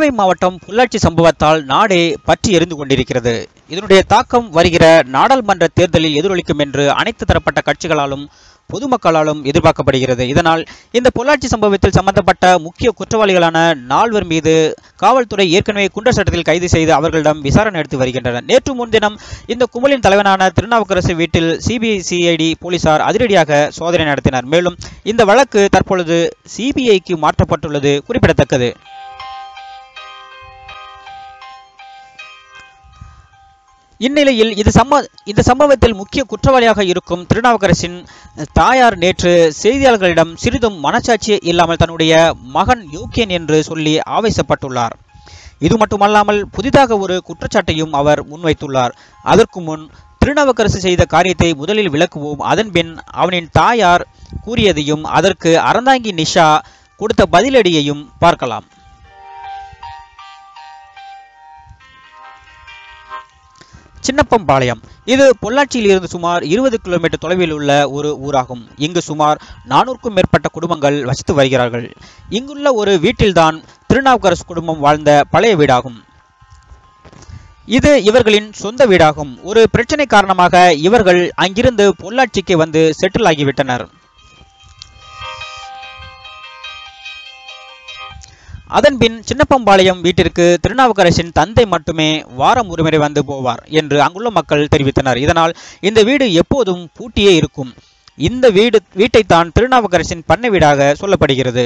கோவை மாவட்டம் பொள்ளாச்சி சம்பவத்தால் நாடே பற்றி எரிந்து கொண்டிருக்கிறது இதனுடைய தாக்கம் வருகிற நாடாளுமன்ற தேர்தலில் எதிரொலிக்கும் என்று அனைத்து தரப்பட்ட கட்சிகளாலும் பொதுமக்களாலும் எதிர்பார்க்கப்படுகிறது இதனால் இந்த பொள்ளாச்சி சம்பவத்தில் சம்பந்தப்பட்ட முக்கிய குற்றவாளிகளான நால்வர் மீது காவல்துறை ஏற்கனவே குண்டர் சட்டத்தில் கைது செய்து அவர்களிடம் விசாரணை நடத்தி வருகின்றனர் நேற்று முன்தினம் இந்த கும்பலின் தலைவனான திருநாவுக்கரசு வீட்டில் சிபிசிஐடி போலீசார் அதிரடியாக சோதனை நடத்தினர் மேலும் இந்த வழக்கு தற்பொழுது சிபிஐக்கு மாற்றப்பட்டுள்ளது குறிப்பிடத்தக்கது இந்நிலையில் இது சம்ம இந்த சம்பவத்தில் முக்கிய குற்றவாளியாக இருக்கும் திருநாவுக்கரசின் தாயார் நேற்று செய்தியாளர்களிடம் சிறிதும் மனச்சாட்சி இல்லாமல் தன்னுடைய மகன் யோக்கியன் என்று சொல்லி ஆவேசப்பட்டுள்ளார் இது மட்டுமல்லாமல் புதிதாக ஒரு குற்றச்சாட்டையும் அவர் முன்வைத்துள்ளார் அதற்கு முன் திருநாவுக்கரசு செய்த காரியத்தை முதலில் விளக்குவோம் அதன்பின் அவனின் தாயார் கூறியதையும் அதற்கு அறந்தாங்கி நிஷா கொடுத்த பதிலடியையும் பார்க்கலாம் சின்னப்பம்பாளையம் இது பொள்ளாச்சியில் இருந்து சுமார் இருபது கிலோமீட்டர் தொலைவில் உள்ள ஒரு ஊராகும் இங்கு சுமார் நானூறுக்கும் மேற்பட்ட குடும்பங்கள் வசித்து வருகிறார்கள் இங்குள்ள ஒரு வீட்டில்தான் திருநாவுக்கரசு குடும்பம் வாழ்ந்த பழைய வீடாகும் இது இவர்களின் சொந்த வீடாகும் ஒரு பிரச்சனை காரணமாக இவர்கள் அங்கிருந்து பொள்ளாச்சிக்கு வந்து செட்டில் ஆகிவிட்டனர் அதன்பின் சின்னப்பம்பாளையம் வீட்டிற்கு திருநாவுக்கரசின் தந்தை மட்டுமே வாரம் ஒருமுறை வந்து போவார் என்று அங்குள்ள மக்கள் தெரிவித்தனர் இதனால் இந்த வீடு எப்போதும் பூட்டியே இருக்கும் இந்த வீடு வீட்டைத்தான் திருநாவுக்கரசின் பண்ணை வீடாக சொல்லப்படுகிறது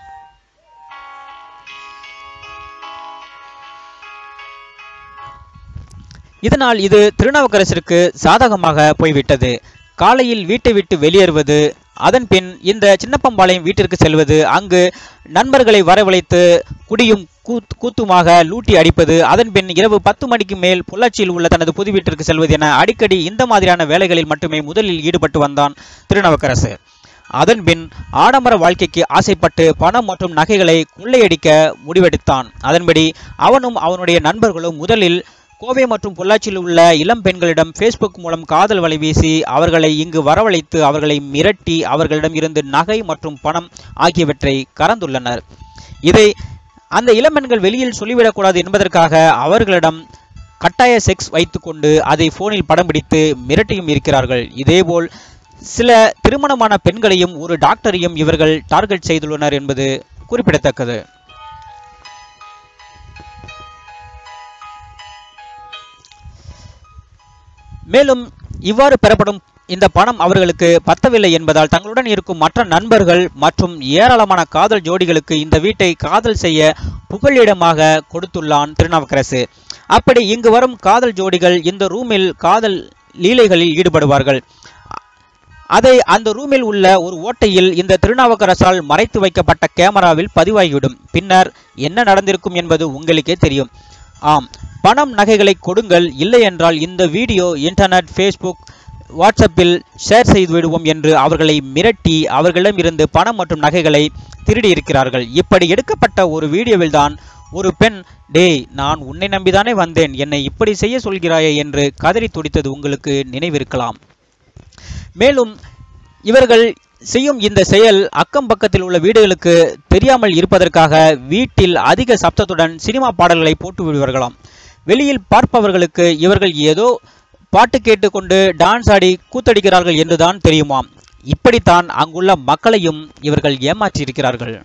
இதனால் இது திருநாவுக்கரசிற்கு சாதகமாக போய்விட்டது காலையில் வீட்டை விட்டு வெளியேறுவது அதன் பின் இந்த சின்னப்பம்பாளையம் வீட்டிற்கு செல்வது அங்கு நண்பர்களை வரவழைத்து குடியும் கூத் கூத்துமாக லூட்டி அடிப்பது அதன் பின் இரவு பத்து மணிக்கு மேல் பொள்ளாச்சியில் உள்ள தனது புது வீட்டிற்கு செல்வது என அடிக்கடி இந்த மாதிரியான வேலைகளில் மட்டுமே முதலில் ஈடுபட்டு வந்தான் திருநாவுக்கரசு அதன்பின் ஆடம்பர வாழ்க்கைக்கு ஆசைப்பட்டு பணம் மற்றும் நகைகளை கொள்ளையடிக்க முடிவெடுத்தான் அதன்படி அவனும் அவனுடைய நண்பர்களும் முதலில் கோவை மற்றும் பொள்ளாச்சியில் உள்ள இளம் பெண்களிடம் ஃபேஸ்புக் மூலம் காதல் வலை வீசி அவர்களை இங்கு வரவழைத்து அவர்களை மிரட்டி அவர்களிடம் இருந்து நகை மற்றும் பணம் ஆகியவற்றை கறந்துள்ளனர் இதை அந்த இளம்பெண்கள் வெளியில் சொல்லிவிடக்கூடாது என்பதற்காக அவர்களிடம் கட்டாய செக்ஸ் வைத்துக்கொண்டு அதை போனில் படம் பிடித்து மிரட்டியும் இருக்கிறார்கள் இதேபோல் சில திருமணமான பெண்களையும் ஒரு டாக்டரையும் இவர்கள் டார்கெட் செய்துள்ளனர் என்பது குறிப்பிடத்தக்கது மேலும் இவ்வாறு பெறப்படும் இந்த பணம் அவர்களுக்கு பத்தவில்லை என்பதால் தங்களுடன் இருக்கும் மற்ற நண்பர்கள் மற்றும் ஏராளமான காதல் ஜோடிகளுக்கு இந்த வீட்டை காதல் செய்ய புகழிடமாக கொடுத்துள்ளான் திருநாவுக்கரசு அப்படி இங்கு வரும் காதல் ஜோடிகள் இந்த ரூமில் காதல் லீலைகளில் ஈடுபடுவார்கள் அதை அந்த ரூமில் உள்ள ஒரு ஓட்டையில் இந்த திருநாவுக்கரசால் மறைத்து வைக்கப்பட்ட கேமராவில் பதிவாகிவிடும் பின்னர் என்ன நடந்திருக்கும் என்பது உங்களுக்கே தெரியும் ஆம் பணம் நகைகளை கொடுங்கள் இல்லை என்றால் இந்த வீடியோ இன்டர்நெட் ஃபேஸ்புக் வாட்ஸ்அப்பில் ஷேர் செய்து விடுவோம் என்று அவர்களை மிரட்டி அவர்களிடம் இருந்து பணம் மற்றும் நகைகளை திருடி இருக்கிறார்கள் இப்படி எடுக்கப்பட்ட ஒரு வீடியோவில் தான் ஒரு பெண் டேய் நான் உன்னை நம்பிதானே வந்தேன் என்னை இப்படி செய்ய சொல்கிறாயே என்று கதறி துடித்தது உங்களுக்கு நினைவிருக்கலாம் மேலும் இவர்கள் செய்யும் இந்த செயல் அக்கம் பக்கத்தில் உள்ள வீடுகளுக்கு தெரியாமல் இருப்பதற்காக வீட்டில் அதிக சப்தத்துடன் சினிமா பாடல்களை போட்டு விடுவார்களாம் வெளியில் பார்ப்பவர்களுக்கு இவர்கள் ஏதோ பாட்டு கேட்டுக்கொண்டு டான்ஸ் ஆடி கூத்தடிக்கிறார்கள் என்றுதான் தெரியுமாம் இப்படித்தான் அங்குள்ள மக்களையும் இவர்கள் ஏமாற்றியிருக்கிறார்கள்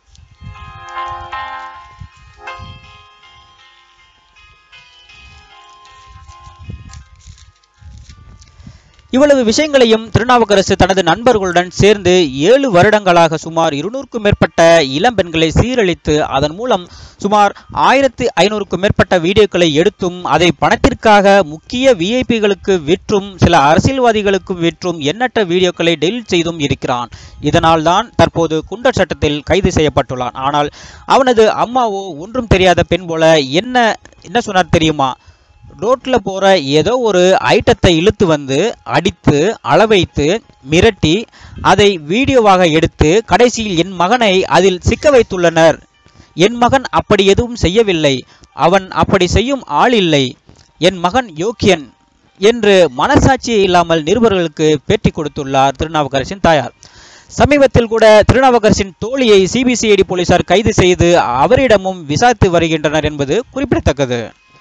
இவ்வளவு விஷயங்களையும் திருநாவுக்கரசு தனது நண்பர்களுடன் சேர்ந்து ஏழு வருடங்களாக சுமார் இருநூறுக்கும் மேற்பட்ட இளம் பெண்களை சீரழித்து அதன் மூலம் சுமார் ஆயிரத்தி ஐநூறுக்கும் மேற்பட்ட வீடியோக்களை எடுத்தும் அதை பணத்திற்காக முக்கிய விஐபிகளுக்கு விற்றும் சில அரசியல்வாதிகளுக்கு விற்றும் எண்ணற்ற வீடியோக்களை டெலிட் செய்தும் இருக்கிறான் இதனால் தான் தற்போது குண்டர் சட்டத்தில் கைது செய்யப்பட்டுள்ளான் ஆனால் அவனது அம்மாவோ ஒன்றும் தெரியாத பெண் போல என்ன என்ன சொன்னார் தெரியுமா ரோட்ல போற ஏதோ ஒரு ஐட்டத்தை இழுத்து வந்து அடித்து அளவைத்து மிரட்டி அதை வீடியோவாக எடுத்து கடைசியில் என் மகனை அதில் சிக்க வைத்துள்ளனர் என் மகன் அப்படி எதுவும் செய்யவில்லை அவன் அப்படி செய்யும் ஆள் இல்லை என் மகன் யோக்கியன் என்று மனசாட்சி இல்லாமல் நிருபர்களுக்கு பேட்டி கொடுத்துள்ளார் திருநாவுக்கரசின் தாயார் சமீபத்தில் கூட திருநாவுக்கரசின் தோழியை சிபிசிஐடி போலீசார் கைது செய்து அவரிடமும் விசாரித்து வருகின்றனர் என்பது குறிப்பிடத்தக்கது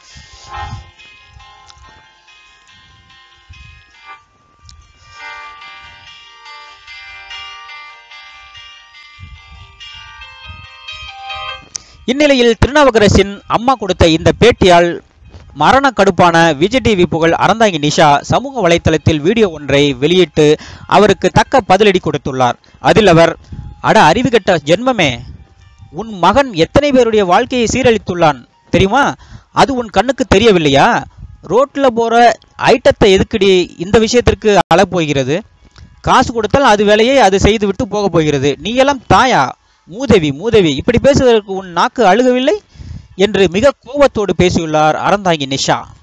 இந்நிலையில் திருநாவுக்கரசின் அம்மா கொடுத்த இந்த பேட்டியால் மரண கடுப்பான விஜய் டிவி புகழ் அறந்தாங்கி நிஷா சமூக வலைத்தளத்தில் வீடியோ ஒன்றை வெளியிட்டு அவருக்கு தக்க பதிலடி கொடுத்துள்ளார் அதில் அவர் அட அறிவுகெட்ட ஜென்மமே உன் மகன் எத்தனை பேருடைய வாழ்க்கையை சீரழித்துள்ளான் தெரியுமா அது உன் கண்ணுக்கு தெரியவில்லையா ரோட்ல போற ஐட்டத்தை எதுக்குடி இந்த விஷயத்திற்கு போகிறது காசு கொடுத்தால் அது வேலையை அது செய்து விட்டு போக போகிறது நீ எல்லாம் தாயா மூதேவி மூதேவி இப்படி பேசுவதற்கு உன் நாக்கு அழுகவில்லை என்று மிக கோபத்தோடு பேசியுள்ளார் அறந்தாங்கி நிஷா